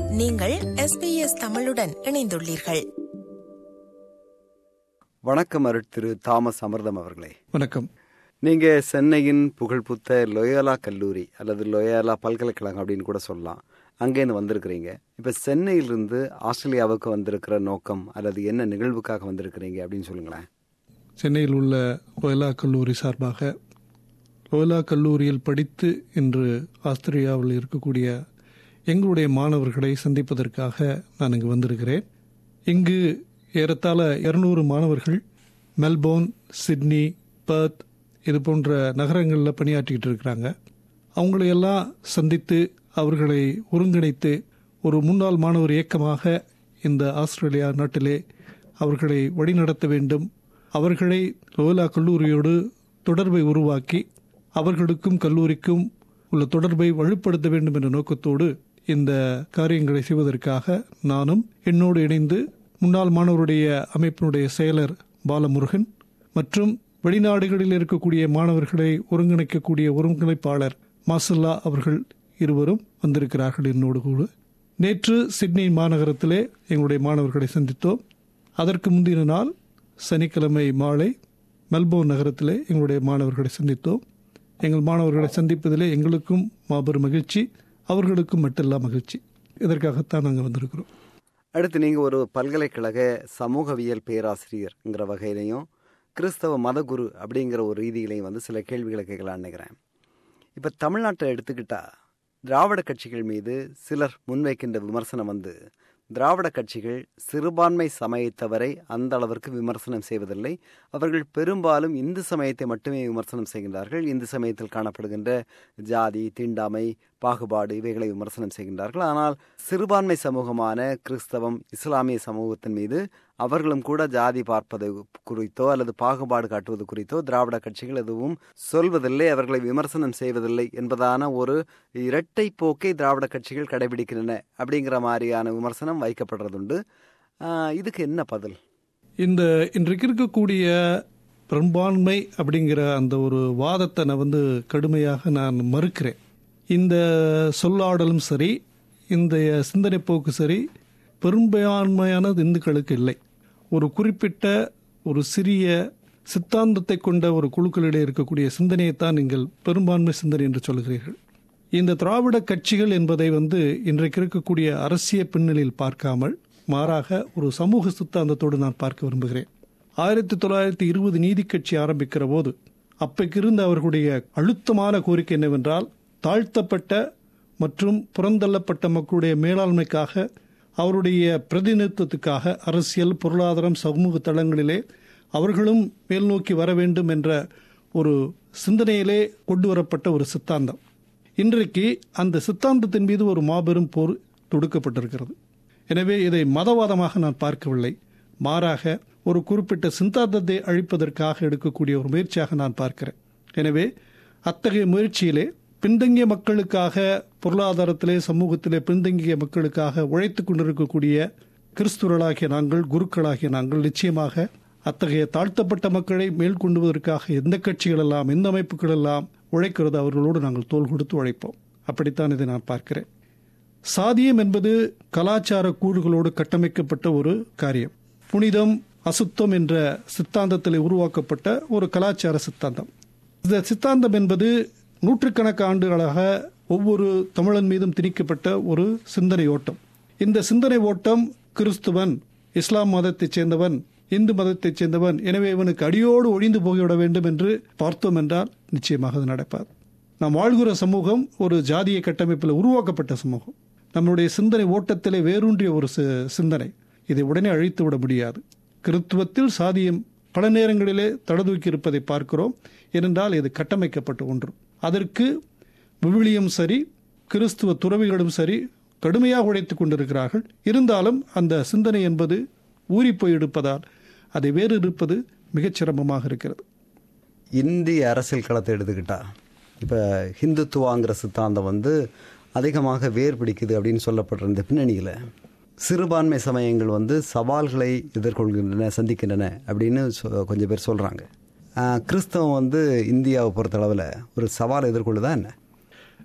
நீங்கள் எஸ்பிஎஸ் தமிழுடன் இணைந்துள்ளீர்கள் வணக்கம் அருட் திரு தாமஸ் அமிர்தம் அவர்களே வணக்கம் நீங்க சென்னையின் புகழ்புத்த லொயோலா கல்லூரி அல்லது லொயோலா பல்கலைக்கழகம் அப்படின்னு கூட சொல்லலாம் அங்கேருந்து வந்திருக்கிறீங்க இப்ப சென்னையிலிருந்து ஆஸ்திரேலியாவுக்கு வந்திருக்கிற நோக்கம் அல்லது என்ன நிகழ்வுக்காக வந்திருக்கிறீங்க அப்படின்னு சொல்லுங்களேன் சென்னையில் உள்ள லோயலா கல்லூரி சார்பாக லோயலா கல்லூரியில் படித்து இன்று ஆஸ்திரேலியாவில் இருக்கக்கூடிய எங்களுடைய மாணவர்களை சந்திப்பதற்காக நான் இங்கு வந்திருக்கிறேன் இங்கு ஏறத்தாழ இருநூறு மாணவர்கள் மெல்போர்ன் சிட்னி பர்த் இது போன்ற நகரங்களில் பணியாற்றிக்கிட்டு இருக்கிறாங்க அவங்களையெல்லாம் சந்தித்து அவர்களை ஒருங்கிணைத்து ஒரு முன்னாள் மாணவர் இயக்கமாக இந்த ஆஸ்திரேலியா நாட்டிலே அவர்களை வழிநடத்த வேண்டும் அவர்களை லோலா கல்லூரியோடு தொடர்பை உருவாக்கி அவர்களுக்கும் கல்லூரிக்கும் உள்ள தொடர்பை வலுப்படுத்த வேண்டும் என்ற நோக்கத்தோடு இந்த காரியங்களை செய்வதற்காக நானும் என்னோடு இணைந்து முன்னாள் மாணவருடைய அமைப்பினுடைய செயலர் பாலமுருகன் மற்றும் வெளிநாடுகளில் இருக்கக்கூடிய மாணவர்களை ஒருங்கிணைக்கக்கூடிய ஒருங்கிணைப்பாளர் மாசுல்லா அவர்கள் இருவரும் வந்திருக்கிறார்கள் என்னோடு கூட நேற்று சிட்னி மாநகரத்திலே எங்களுடைய மாணவர்களை சந்தித்தோம் அதற்கு முந்தின நாள் சனிக்கிழமை மாலை மெல்போர்ன் நகரத்திலே எங்களுடைய மாணவர்களை சந்தித்தோம் எங்கள் மாணவர்களை சந்திப்பதிலே எங்களுக்கும் மாபெரும் மகிழ்ச்சி அவர்களுக்கும் மட்டில்லா மகிழ்ச்சி இதற்காகத்தான் நாங்கள் வந்திருக்கிறோம் அடுத்து நீங்க ஒரு பல்கலைக்கழக சமூகவியல் பேராசிரியர்ங்கிற வகையிலையும் கிறிஸ்தவ மதகுரு அப்படிங்கிற ஒரு ரீதியிலையும் வந்து சில கேள்விகளை கேட்கலான்னு நினைக்கிறேன் இப்ப தமிழ்நாட்டை எடுத்துக்கிட்டா திராவிட கட்சிகள் மீது சிலர் முன்வைக்கின்ற விமர்சனம் வந்து திராவிட கட்சிகள் சிறுபான்மை சமயத்தவரை அந்த அளவிற்கு விமர்சனம் செய்வதில்லை அவர்கள் பெரும்பாலும் இந்து சமயத்தை மட்டுமே விமர்சனம் செய்கின்றார்கள் இந்து சமயத்தில் காணப்படுகின்ற ஜாதி தீண்டாமை பாகுபாடு இவைகளை விமர்சனம் செய்கின்றார்கள் ஆனால் சிறுபான்மை சமூகமான கிறிஸ்தவம் இஸ்லாமிய சமூகத்தின் மீது அவர்களும் கூட ஜாதி பார்ப்பது குறித்தோ அல்லது பாகுபாடு காட்டுவது குறித்தோ திராவிட கட்சிகள் எதுவும் சொல்வதில்லை அவர்களை விமர்சனம் செய்வதில்லை என்பதான ஒரு இரட்டை போக்கை திராவிட கட்சிகள் கடைபிடிக்கின்றன அப்படிங்கிற மாதிரியான விமர்சனம் வைக்கப்படுறதுண்டு ஆஹ், இதுக்கு என்ன பதில் இந்த இன்றைக்கு இருக்கக்கூடிய பெரும்பான்மை அப்படிங்கிற அந்த ஒரு வாதத்தை நான் வந்து கடுமையாக நான் மறுக்கிறேன் இந்த சொல்லாடலும் சரி இந்த சிந்தனை போக்கு சரி பெரும்பான்மையான இந்துக்களுக்கு இல்லை ஒரு குறிப்பிட்ட ஒரு சிறிய சித்தாந்தத்தை கொண்ட ஒரு குழுக்களிடையே இருக்கக்கூடிய சிந்தனையைத்தான் நீங்கள் பெரும்பான்மை சிந்தனை என்று சொல்கிறீர்கள் இந்த திராவிட கட்சிகள் என்பதை வந்து இன்றைக்கு இருக்கக்கூடிய அரசியல் பின்னணியில் பார்க்காமல் மாறாக ஒரு சமூக சித்தாந்தத்தோடு நான் பார்க்க விரும்புகிறேன் ஆயிரத்தி தொள்ளாயிரத்தி இருபது நீதி கட்சி ஆரம்பிக்கிற போது அப்பைக்கிருந்த அவர்களுடைய அழுத்தமான கோரிக்கை என்னவென்றால் தாழ்த்தப்பட்ட மற்றும் புறந்தள்ளப்பட்ட மக்களுடைய மேலாண்மைக்காக அவருடைய பிரதிநிதித்துவத்துக்காக அரசியல் பொருளாதாரம் சமூக தளங்களிலே அவர்களும் மேல் நோக்கி வர வேண்டும் என்ற ஒரு சிந்தனையிலே கொண்டு வரப்பட்ட ஒரு சித்தாந்தம் இன்றைக்கு அந்த சித்தாந்தத்தின் மீது ஒரு மாபெரும் போர் தொடுக்கப்பட்டிருக்கிறது எனவே இதை மதவாதமாக நான் பார்க்கவில்லை மாறாக ஒரு குறிப்பிட்ட சித்தாந்தத்தை அழிப்பதற்காக எடுக்கக்கூடிய ஒரு முயற்சியாக நான் பார்க்கிறேன் எனவே அத்தகைய முயற்சியிலே பின்தங்கிய மக்களுக்காக பொருளாதாரத்திலே சமூகத்திலே பின்தங்கிய மக்களுக்காக உழைத்துக் கொண்டிருக்கக்கூடிய கிறிஸ்துவர்களாகிய நாங்கள் குருக்களாகிய நாங்கள் நிச்சயமாக அத்தகைய தாழ்த்தப்பட்ட மக்களை மேல் கொண்டுவதற்காக எந்த கட்சிகள் எல்லாம் எந்த அமைப்புகள் எல்லாம் உழைக்கிறது அவர்களோடு நாங்கள் தோள் கொடுத்து உழைப்போம் அப்படித்தான் இதை நான் பார்க்கிறேன் சாதியம் என்பது கலாச்சார கூறுகளோடு கட்டமைக்கப்பட்ட ஒரு காரியம் புனிதம் அசுத்தம் என்ற சித்தாந்தத்தில் உருவாக்கப்பட்ட ஒரு கலாச்சார சித்தாந்தம் இந்த சித்தாந்தம் என்பது நூற்றுக்கணக்கான ஆண்டுகளாக ஒவ்வொரு தமிழன் மீதும் திணிக்கப்பட்ட ஒரு சிந்தனை ஓட்டம் இந்த சிந்தனை ஓட்டம் கிறிஸ்துவன் இஸ்லாம் மதத்தைச் சேர்ந்தவன் இந்து மதத்தைச் சேர்ந்தவன் எனவே இவனுக்கு அடியோடு ஒழிந்து போய்விட வேண்டும் என்று பார்த்தோம் என்றால் நிச்சயமாக அது நடப்பாது நாம் வாழ்கிற சமூகம் ஒரு ஜாதிய கட்டமைப்பில் உருவாக்கப்பட்ட சமூகம் நம்முடைய சிந்தனை ஓட்டத்திலே வேரூன்றிய ஒரு சி- சிந்தனை இதை உடனே அழித்து விட முடியாது கிறித்துவத்தில் சாதியம் பல நேரங்களிலே தடதூக்கி இருப்பதை பார்க்கிறோம் ஏனென்றால் இது கட்டமைக்கப்பட்ட ஒன்று அதற்கு விவிலியம் சரி கிறிஸ்துவ துறவிகளும் சரி கடுமையாக உழைத்துக் கொண்டிருக்கிறார்கள் இருந்தாலும் அந்த சிந்தனை என்பது ஊறிப்போய் எடுப்பதால் அதை வேறு இருப்பது மிகச் சிரமமாக இருக்கிறது இந்திய அரசியல் களத்தை எடுத்துக்கிட்டா இப்போ ஹிந்துத்துவாங்கிற சித்தாந்தம் வந்து அதிகமாக வேர் பிடிக்குது அப்படின்னு சொல்லப்படுற இந்த பின்னணியில் சிறுபான்மை சமயங்கள் வந்து சவால்களை எதிர்கொள்கின்றன சந்திக்கின்றன அப்படின்னு சொ- கொஞ்சம் பேர் சொல்கிறாங்க கிறிஸ்தவம் வந்து இந்தியாவை பொறுத்தளவில் ஒரு சவால் எதிர்கொள்ளுதா என்ன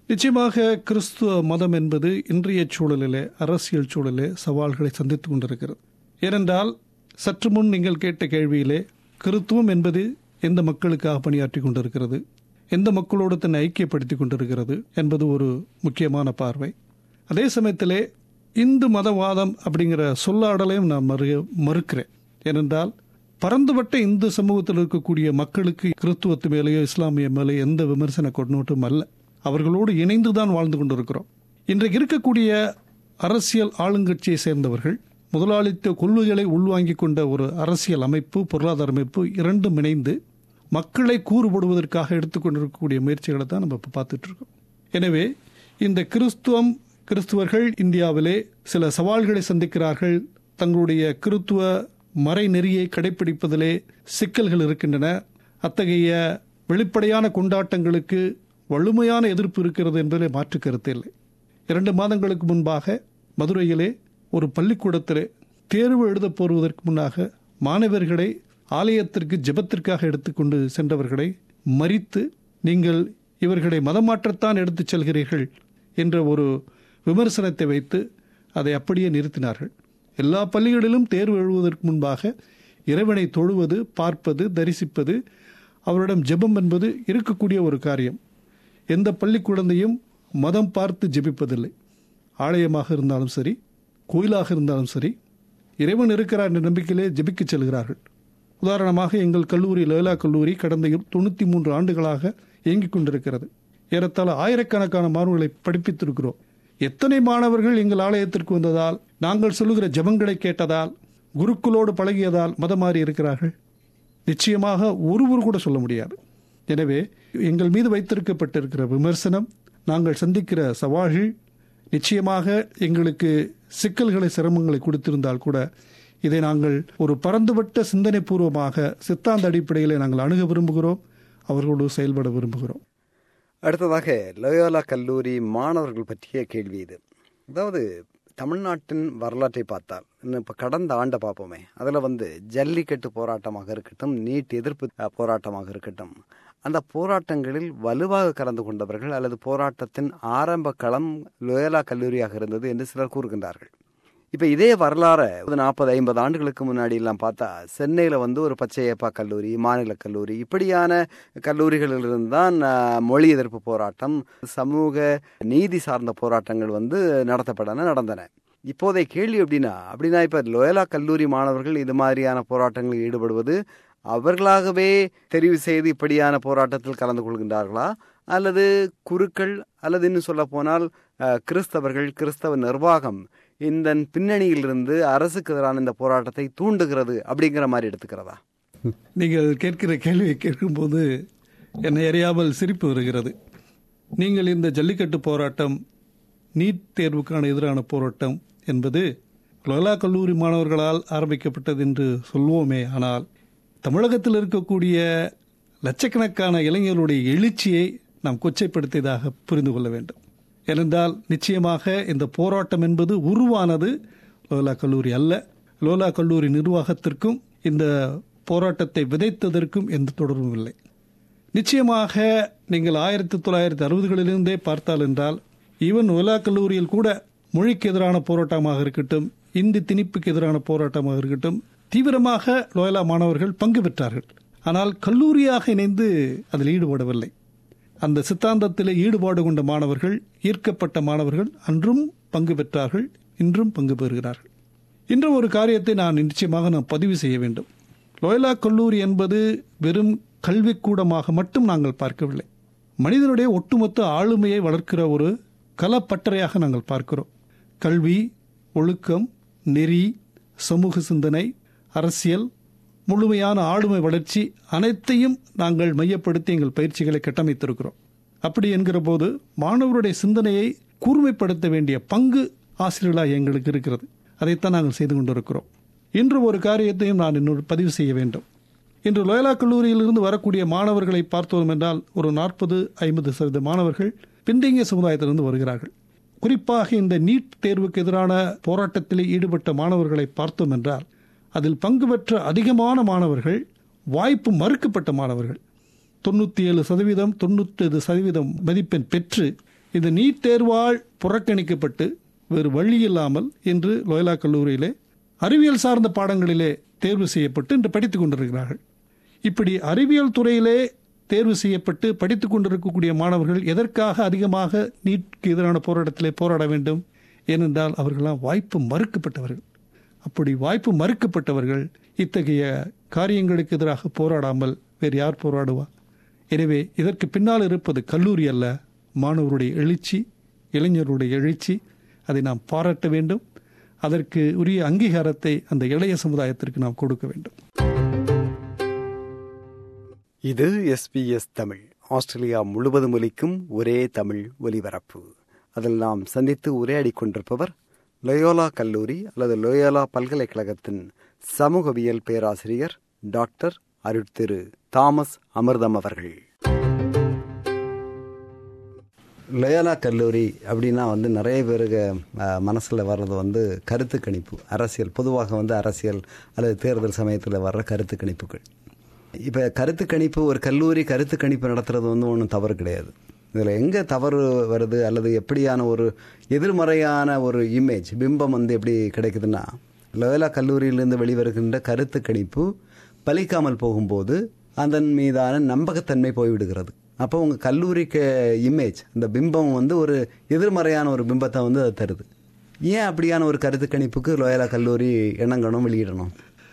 நிச்சயமாக கிறிஸ்துவ மதம் என்பது இன்றைய சூழலிலே அரசியல் சூழலிலே சவால்களை சந்தித்துக் கொண்டிருக்கிறது ஏனென்றால் சற்று முன் நீங்கள் கேட்ட கேள்வியிலே கிறித்துவம் என்பது எந்த மக்களுக்காக பணியாற்றி கொண்டிருக்கிறது எந்த மக்களோடு தன்னை ஐக்கியப்படுத்திக் கொண்டிருக்கிறது என்பது ஒரு முக்கியமான பார்வை அதே சமயத்திலே இந்து மதவாதம் அப்படிங்கிற சொல்லாடலையும் நான் மறு மறுக்கிறேன் ஏனென்றால் பரந்துபட்ட இந்து சமூகத்தில் இருக்கக்கூடிய மக்களுக்கு கிறித்துவத்து மேலேயோ இஸ்லாமிய மேலேயோ எந்த விமர்சன கொண்டோட்டும் அல்ல அவர்களோடு இணைந்து தான் வாழ்ந்து கொண்டிருக்கிறோம் இன்றைக்கு இருக்கக்கூடிய அரசியல் ஆளுங்கட்சியை சேர்ந்தவர்கள் முதலாளித்த கொள்கைகளை உள்வாங்கிக் கொண்ட ஒரு அரசியல் அமைப்பு பொருளாதார அமைப்பு இரண்டும் இணைந்து மக்களை கூறுபடுவதற்காக எடுத்துக்கொண்டிருக்கக்கூடிய முயற்சிகளை தான் நம்ம இப்போ பார்த்துட்டு இருக்கோம் எனவே இந்த கிறிஸ்துவம் கிறிஸ்துவர்கள் இந்தியாவிலே சில சவால்களை சந்திக்கிறார்கள் தங்களுடைய கிறித்துவ மறைநெறியை கடைபிடிப்பதிலே சிக்கல்கள் இருக்கின்றன அத்தகைய வெளிப்படையான கொண்டாட்டங்களுக்கு வலிமையான எதிர்ப்பு இருக்கிறது என்பதிலே மாற்று கருத்து இல்லை இரண்டு மாதங்களுக்கு முன்பாக மதுரையிலே ஒரு பள்ளிக்கூடத்திலே தேர்வு எழுதப் போடுவதற்கு முன்னாக மாணவர்களை ஆலயத்திற்கு ஜெபத்திற்காக எடுத்துக்கொண்டு சென்றவர்களை மறித்து நீங்கள் இவர்களை மதமாற்றத்தான் எடுத்துச் செல்கிறீர்கள் என்ற ஒரு விமர்சனத்தை வைத்து அதை அப்படியே நிறுத்தினார்கள் எல்லா பள்ளிகளிலும் தேர்வு எழுதுவதற்கு முன்பாக இறைவனை தொழுவது பார்ப்பது தரிசிப்பது அவரிடம் ஜெபம் என்பது இருக்கக்கூடிய ஒரு காரியம் எந்த பள்ளி குழந்தையும் மதம் பார்த்து ஜெபிப்பதில்லை ஆலயமாக இருந்தாலும் சரி கோயிலாக இருந்தாலும் சரி இறைவன் இருக்கிறார் என்ற நம்பிக்கையிலே ஜெபிக்கச் செல்கிறார்கள் உதாரணமாக எங்கள் கல்லூரி லோலா கல்லூரி கடந்த தொண்ணூற்றி மூன்று ஆண்டுகளாக இயங்கிக் கொண்டிருக்கிறது ஏறத்தாழ ஆயிரக்கணக்கான மாணவர்களை படிப்பித்திருக்கிறோம் எத்தனை மாணவர்கள் எங்கள் ஆலயத்திற்கு வந்ததால் நாங்கள் சொல்லுகிற ஜபங்களை கேட்டதால் குருக்களோடு பழகியதால் மதம் மாறி இருக்கிறார்கள் நிச்சயமாக ஒருவர் கூட சொல்ல முடியாது எனவே எங்கள் மீது வைத்திருக்கப்பட்டிருக்கிற விமர்சனம் நாங்கள் சந்திக்கிற சவால்கள் நிச்சயமாக எங்களுக்கு சிக்கல்களை சிரமங்களை கொடுத்திருந்தால் கூட இதை நாங்கள் ஒரு பரந்துபட்ட சிந்தனை பூர்வமாக சித்தாந்த அடிப்படையில் நாங்கள் அணுக விரும்புகிறோம் அவர்களோடு செயல்பட விரும்புகிறோம் அடுத்ததாக லயோலா கல்லூரி மாணவர்கள் பற்றிய கேள்வி இது அதாவது தமிழ்நாட்டின் வரலாற்றை பார்த்தால் இன்னும் இப்போ கடந்த ஆண்டை பார்ப்போமே அதில் வந்து ஜல்லிக்கட்டு போராட்டமாக இருக்கட்டும் நீட் எதிர்ப்பு அஹ், போராட்டமாக இருக்கட்டும் அந்த போராட்டங்களில் வலுவாக கலந்து கொண்டவர்கள் அல்லது போராட்டத்தின் ஆரம்ப களம் லோயலா கல்லூரியாக இருந்தது என்று சிலர் கூறுகின்றார்கள் இப்போ இதே வரலாறை ஒரு நாற்பது ஐம்பது ஆண்டுகளுக்கு முன்னாடி எல்லாம் பார்த்தா சென்னையில் வந்து ஒரு பச்சையப்பா கல்லூரி மாநில கல்லூரி இப்படியான கல்லூரிகளிலிருந்து தான் ஆஹ், மொழி எதிர்ப்பு போராட்டம் சமூக நீதி சார்ந்த போராட்டங்கள் வந்து நடத்தப்படன நடந்தன இப்போதைய கேள்வி எப்படின்னா அப்படின்னா இப்போ லோயலா கல்லூரி மாணவர்கள் இது மாதிரியான போராட்டங்களில் ஈடுபடுவது அவர்களாகவே தெரிவு செய்து இப்படியான போராட்டத்தில் கலந்து கொள்கின்றார்களா அல்லது குருக்கள் அல்லது இன்னும் சொல்ல போனால் அஹ், கிறிஸ்தவர்கள் கிறிஸ்தவ நிர்வாகம் இந்த பின்னணியிலிருந்து அரசுக்கு எதிரான இந்த போராட்டத்தை தூண்டுகிறது அப்படிங்கிற மாதிரி எடுத்துக்கிறதா நீங்கள் கேட்கிற கேள்வியை கேட்கும்போது என்னை அறியாமல் சிரிப்பு வருகிறது நீங்கள் இந்த ஜல்லிக்கட்டு போராட்டம் நீட் தேர்வுக்கான எதிரான போராட்டம் என்பது லோலா கல்லூரி மாணவர்களால் ஆரம்பிக்கப்பட்டது என்று சொல்வோமே ஆனால் தமிழகத்தில் இருக்கக்கூடிய லட்சக்கணக்கான இளைஞர்களுடைய எழுச்சியை நாம் கொச்சைப்படுத்தியதாக புரிந்து கொள்ள வேண்டும் ஏனென்றால் நிச்சயமாக இந்த போராட்டம் என்பது உருவானது லோலா கல்லூரி அல்ல லோலா கல்லூரி நிர்வாகத்திற்கும் இந்த போராட்டத்தை விதைத்ததற்கும் எந்த தொடர்பும் இல்லை நிச்சயமாக நீங்கள் ஆயிரத்தி தொள்ளாயிரத்தி அறுபதுகளிலிருந்தே பார்த்தால் என்றால் ஈவன் லோலா கல்லூரியில் கூட மொழிக்கு எதிரான போராட்டமாக இருக்கட்டும் இந்தி திணிப்புக்கு எதிரான போராட்டமாக இருக்கட்டும் தீவிரமாக லோயலா மாணவர்கள் பங்கு பெற்றார்கள் ஆனால் கல்லூரியாக இணைந்து அதில் ஈடுபடவில்லை அந்த சித்தாந்தத்தில் ஈடுபாடு கொண்ட மாணவர்கள் ஈர்க்கப்பட்ட மாணவர்கள் அன்றும் பங்கு பெற்றார்கள் இன்றும் பங்கு பெறுகிறார்கள் இன்று ஒரு காரியத்தை நான் நிச்சயமாக நான் பதிவு செய்ய வேண்டும் லோயலா கல்லூரி என்பது வெறும் கல்விக்கூடமாக மட்டும் நாங்கள் பார்க்கவில்லை மனிதனுடைய ஒட்டுமொத்த ஆளுமையை வளர்க்கிற ஒரு கலப்பட்டறையாக நாங்கள் பார்க்கிறோம் கல்வி ஒழுக்கம் நெறி சமூக சிந்தனை அரசியல் முழுமையான ஆளுமை வளர்ச்சி அனைத்தையும் நாங்கள் மையப்படுத்தி எங்கள் பயிற்சிகளை கட்டமைத்திருக்கிறோம் அப்படி என்கிற போது மாணவருடைய சிந்தனையை கூர்மைப்படுத்த வேண்டிய பங்கு ஆசிரியர்களாக எங்களுக்கு இருக்கிறது அதைத்தான் நாங்கள் செய்து கொண்டிருக்கிறோம் இன்று ஒரு காரியத்தையும் நான் இன்னொரு பதிவு செய்ய வேண்டும் இன்று லோயலா கல்லூரியிலிருந்து வரக்கூடிய மாணவர்களை பார்த்தோம் என்றால் ஒரு நாற்பது ஐம்பது சதவீத மாணவர்கள் பின்தங்கிய சமுதாயத்திலிருந்து வருகிறார்கள் குறிப்பாக இந்த நீட் தேர்வுக்கு எதிரான போராட்டத்தில் ஈடுபட்ட மாணவர்களை பார்த்தோம் என்றால் அதில் பங்கு பெற்ற அதிகமான மாணவர்கள் வாய்ப்பு மறுக்கப்பட்ட மாணவர்கள் தொண்ணூற்றி ஏழு சதவீதம் தொண்ணூற்றி சதவீதம் மதிப்பெண் பெற்று இந்த நீட் தேர்வால் புறக்கணிக்கப்பட்டு வேறு வழி இல்லாமல் இன்று லோயலா கல்லூரியிலே அறிவியல் சார்ந்த பாடங்களிலே தேர்வு செய்யப்பட்டு இன்று படித்துக் கொண்டிருக்கிறார்கள் இப்படி அறிவியல் துறையிலே தேர்வு செய்யப்பட்டு படித்துக் கொண்டிருக்கக்கூடிய மாணவர்கள் எதற்காக அதிகமாக நீட்க்கு எதிரான போராட்டத்திலே போராட வேண்டும் ஏனென்றால் அவர்களாம் வாய்ப்பு மறுக்கப்பட்டவர்கள் அப்படி வாய்ப்பு மறுக்கப்பட்டவர்கள் இத்தகைய காரியங்களுக்கு எதிராக போராடாமல் வேறு யார் போராடுவா எனவே இதற்கு பின்னால் இருப்பது கல்லூரி அல்ல மாணவருடைய எழுச்சி இளைஞருடைய எழுச்சி அதை நாம் பாராட்ட வேண்டும் அதற்கு உரிய அங்கீகாரத்தை அந்த இளைய சமுதாயத்திற்கு நாம் கொடுக்க வேண்டும் இது எஸ்பிஎஸ் தமிழ் ஆஸ்திரேலியா முழுவதும் ஒலிக்கும் ஒரே தமிழ் ஒலிபரப்பு அதில் நாம் சந்தித்து உரையாடி கொண்டிருப்பவர் லயோலா கல்லூரி அல்லது லோயோலா பல்கலைக்கழகத்தின் சமூகவியல் பேராசிரியர் டாக்டர் அருட்திரு தாமஸ் அமிர்தம் அவர்கள் லயோலா கல்லூரி அப்படின்னா வந்து நிறைய பேருக்கு மனசில் வர்றது வந்து கருத்து கணிப்பு அரசியல் பொதுவாக வந்து அரசியல் அல்லது தேர்தல் சமயத்தில் வர்ற கருத்து கணிப்புகள் இப்போ கருத்து கணிப்பு ஒரு கல்லூரி கருத்து கணிப்பு நடத்துறது வந்து ஒன்றும் தவறு கிடையாது இதில் எங்கே தவறு வருது அல்லது எப்படியான ஒரு எதிர்மறையான ஒரு இமேஜ் பிம்பம் வந்து எப்படி கிடைக்குதுன்னா லோயலா கல்லூரியிலிருந்து வெளிவருகின்ற கருத்து கணிப்பு பலிக்காமல் போகும்போது அதன் மீதான நம்பகத்தன்மை போய்விடுகிறது அப்போ உங்கள் கல்லூரிக்கு இமேஜ் இந்த பிம்பம் வந்து ஒரு எதிர்மறையான ஒரு பிம்பத்தை வந்து அது தருது ஏன் அப்படியான ஒரு கருத்து கணிப்புக்கு லோயலா கல்லூரி இணங்கணும் வெளியிடணும்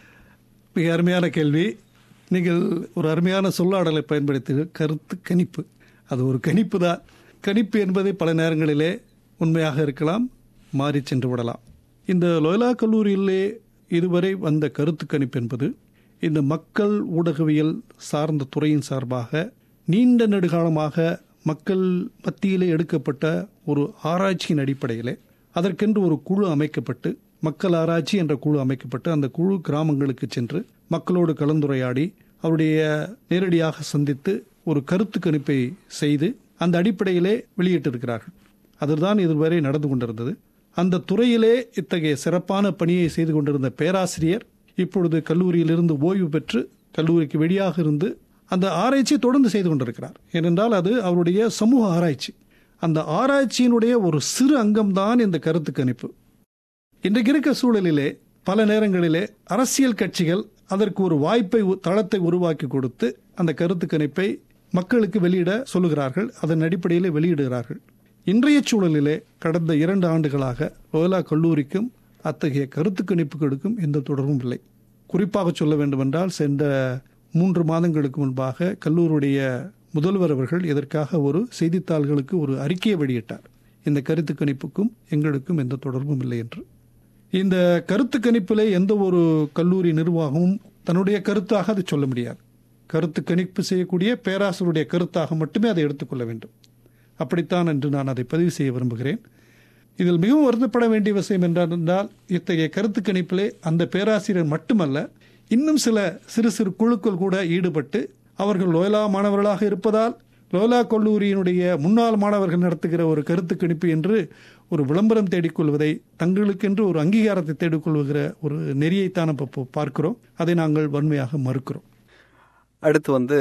மிக அருமையான கேள்வி நீங்கள் ஒரு அருமையான சொல்லாடலை பயன்படுத்தி கருத்து கணிப்பு அது ஒரு கணிப்பு தான் கணிப்பு என்பது பல நேரங்களிலே உண்மையாக இருக்கலாம் மாறி சென்று விடலாம் இந்த லோயலா கல்லூரியிலே இதுவரை வந்த கருத்து கணிப்பு என்பது இந்த மக்கள் ஊடகவியல் சார்ந்த துறையின் சார்பாக நீண்ட நெடுகாலமாக மக்கள் மத்தியிலே எடுக்கப்பட்ட ஒரு ஆராய்ச்சியின் அடிப்படையிலே அதற்கென்று ஒரு குழு அமைக்கப்பட்டு மக்கள் ஆராய்ச்சி என்ற குழு அமைக்கப்பட்டு அந்த குழு கிராமங்களுக்கு சென்று மக்களோடு கலந்துரையாடி அவருடைய நேரடியாக சந்தித்து ஒரு கருத்து கணிப்பை செய்து அந்த அடிப்படையிலே வெளியிட்டிருக்கிறார்கள் அதுதான் இதுவரை நடந்து கொண்டிருந்தது அந்த துறையிலே இத்தகைய சிறப்பான பணியை செய்து கொண்டிருந்த பேராசிரியர் இப்பொழுது கல்லூரியிலிருந்து ஓய்வு பெற்று கல்லூரிக்கு வெளியாக இருந்து அந்த ஆராய்ச்சியை தொடர்ந்து செய்து கொண்டிருக்கிறார் ஏனென்றால் அது அவருடைய சமூக ஆராய்ச்சி அந்த ஆராய்ச்சியினுடைய ஒரு சிறு அங்கம்தான் இந்த கருத்து கணிப்பு இன்றைக்கு இருக்க சூழலிலே பல நேரங்களிலே அரசியல் கட்சிகள் அதற்கு ஒரு வாய்ப்பை தளத்தை உருவாக்கி கொடுத்து அந்த கருத்து கணிப்பை மக்களுக்கு வெளியிட சொல்லுகிறார்கள் அதன் அடிப்படையில் வெளியிடுகிறார்கள் இன்றைய சூழலிலே கடந்த இரண்டு ஆண்டுகளாக லோயலா கல்லூரிக்கும் அத்தகைய கருத்து கணிப்புகளுக்கும் எந்த தொடர்பும் இல்லை குறிப்பாக சொல்ல வேண்டுமென்றால் சென்ற மூன்று மாதங்களுக்கு முன்பாக கல்லூருடைய முதல்வர் அவர்கள் இதற்காக ஒரு செய்தித்தாள்களுக்கு ஒரு அறிக்கையை வெளியிட்டார் இந்த கருத்து கணிப்புக்கும் எங்களுக்கும் எந்த தொடர்பும் இல்லை என்று இந்த கருத்து கணிப்பிலே எந்த ஒரு கல்லூரி நிர்வாகமும் தன்னுடைய கருத்தாக அதை சொல்ல முடியாது கருத்து கணிப்பு செய்யக்கூடிய பேராசிரியருடைய கருத்தாக மட்டுமே அதை எடுத்துக்கொள்ள வேண்டும் அப்படித்தான் என்று நான் அதை பதிவு செய்ய விரும்புகிறேன் இதில் மிகவும் வருத்தப்பட வேண்டிய விஷயம் என்றால் இத்தகைய கருத்து கணிப்பிலே அந்த பேராசிரியர் மட்டுமல்ல இன்னும் சில சிறு சிறு குழுக்கள் கூட ஈடுபட்டு அவர்கள் லோயலா மாணவர்களாக இருப்பதால் லோயலா கல்லூரியினுடைய முன்னாள் மாணவர்கள் நடத்துகிற ஒரு கருத்து கணிப்பு என்று ஒரு விளம்பரம் தேடிக்கொள்வதை தங்களுக்கென்று ஒரு அங்கீகாரத்தை தேடிக்கொள்கிற ஒரு நெறியைத்தான் இப்போ பார்க்கிறோம் அதை நாங்கள் வன்மையாக மறுக்கிறோம் அடுத்து வந்து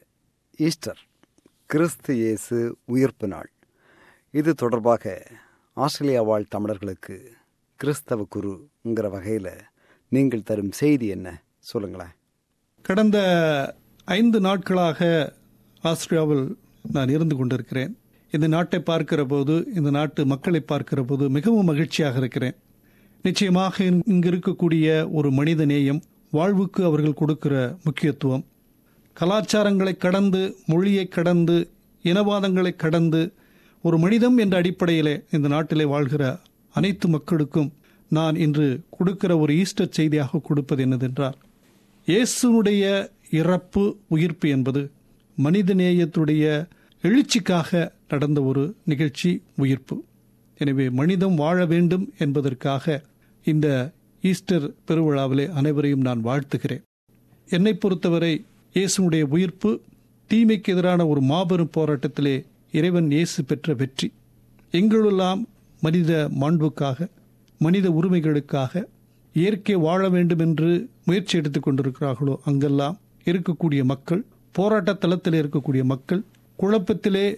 ஈஸ்டர் கிறிஸ்து இயேசு உயிர்ப்பு நாள் இது தொடர்பாக ஆஸ்திரேலியா வாழ் தமிழர்களுக்கு கிறிஸ்தவ குருங்கிற வகையில் நீங்கள் தரும் செய்தி என்ன சொல்லுங்களேன் கடந்த ஐந்து நாட்களாக ஆஸ்திரேலியாவில் நான் இருந்து கொண்டிருக்கிறேன் இந்த நாட்டை பார்க்கிற போது இந்த நாட்டு மக்களை பார்க்கிற போது மிகவும் மகிழ்ச்சியாக இருக்கிறேன் நிச்சயமாக இங்கு இருக்கக்கூடிய ஒரு மனித நேயம் வாழ்வுக்கு அவர்கள் கொடுக்கிற முக்கியத்துவம் கலாச்சாரங்களை கடந்து மொழியை கடந்து இனவாதங்களை கடந்து ஒரு மனிதம் என்ற அடிப்படையிலே இந்த நாட்டிலே வாழ்கிற அனைத்து மக்களுக்கும் நான் இன்று கொடுக்கிற ஒரு ஈஸ்டர் செய்தியாக கொடுப்பது என்னதென்றால் இயேசுனுடைய இறப்பு உயிர்ப்பு என்பது மனித நேயத்துடைய எழுச்சிக்காக நடந்த ஒரு நிகழ்ச்சி உயிர்ப்பு எனவே மனிதம் வாழ வேண்டும் என்பதற்காக இந்த ஈஸ்டர் பெருவிழாவிலே அனைவரையும் நான் வாழ்த்துகிறேன் என்னை பொறுத்தவரை இயேசுனுடைய உயிர்ப்பு தீமைக்கு எதிரான ஒரு மாபெரும் போராட்டத்திலே இறைவன் இயேசு பெற்ற வெற்றி எங்களெல்லாம் மனித மாண்புக்காக மனித உரிமைகளுக்காக இயற்கை வாழ வேண்டும் என்று முயற்சி எடுத்துக் கொண்டிருக்கிறார்களோ அங்கெல்லாம் இருக்கக்கூடிய மக்கள் போராட்ட தளத்தில் இருக்கக்கூடிய மக்கள் குழப்பத்திலே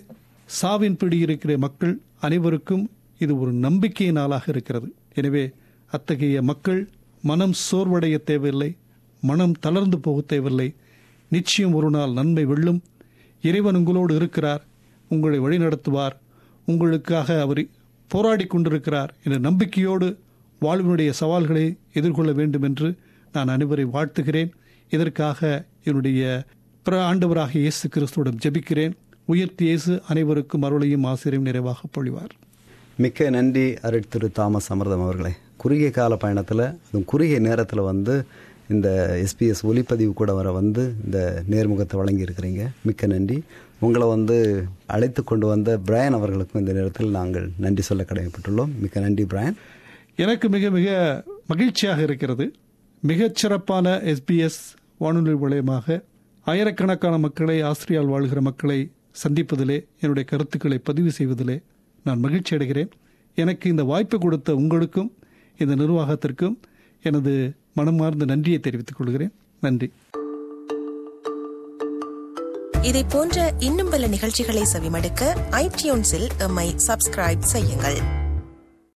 சாவின் பிடி இருக்கிற மக்கள் அனைவருக்கும் இது ஒரு நம்பிக்கை நாளாக இருக்கிறது எனவே அத்தகைய மக்கள் மனம் சோர்வடைய தேவையில்லை மனம் தளர்ந்து போக தேவையில்லை நிச்சயம் ஒரு நாள் நன்மை வெல்லும் இறைவன் உங்களோடு இருக்கிறார் உங்களை வழிநடத்துவார் உங்களுக்காக அவர் போராடி கொண்டிருக்கிறார் என்ற நம்பிக்கையோடு வாழ்வினுடைய சவால்களை எதிர்கொள்ள வேண்டும் என்று நான் அனைவரை வாழ்த்துகிறேன் இதற்காக என்னுடைய பிற ஆண்டவராக இயேசு கிறிஸ்துவிடம் ஜெபிக்கிறேன் உயர்த்தி இயேசு அனைவருக்கும் அருளையும் ஆசிரியம் நிறைவாக பொழிவார் மிக்க நன்றி அருட்திரு தாமஸ் அமிர்தம் அவர்களே குறுகிய கால பயணத்தில் அதுவும் குறுகிய நேரத்தில் வந்து இந்த எஸ்பிஎஸ் ஒலிப்பதிவு கூட வர வந்து இந்த நேர்முகத்தை வழங்கியிருக்கிறீங்க மிக்க நன்றி உங்களை வந்து அழைத்து கொண்டு வந்த பிரையன் அவர்களுக்கும் இந்த நேரத்தில் நாங்கள் நன்றி சொல்ல கடமைப்பட்டுள்ளோம் மிக்க நன்றி பிரையன் எனக்கு மிக மிக மகிழ்ச்சியாக இருக்கிறது மிகச் சிறப்பான எஸ்பிஎஸ் வானொலி மூலயமாக ஆயிரக்கணக்கான மக்களை ஆஸ்திரியால் வாழ்கிற மக்களை சந்திப்பதிலே என்னுடைய கருத்துக்களை பதிவு செய்வதிலே நான் மகிழ்ச்சி அடைகிறேன் எனக்கு இந்த வாய்ப்பு கொடுத்த உங்களுக்கும் இந்த நிர்வாகத்திற்கும் எனது மனமார்ந்த நன்றியை தெரிவித்துக் கொள்கிறேன் நன்றி இதை போன்ற இன்னும் பல நிகழ்ச்சிகளை செவிமடுக்க ஐடியூன்ஸில் எம்மை சப்ஸ்கிரைப் செய்யுங்கள்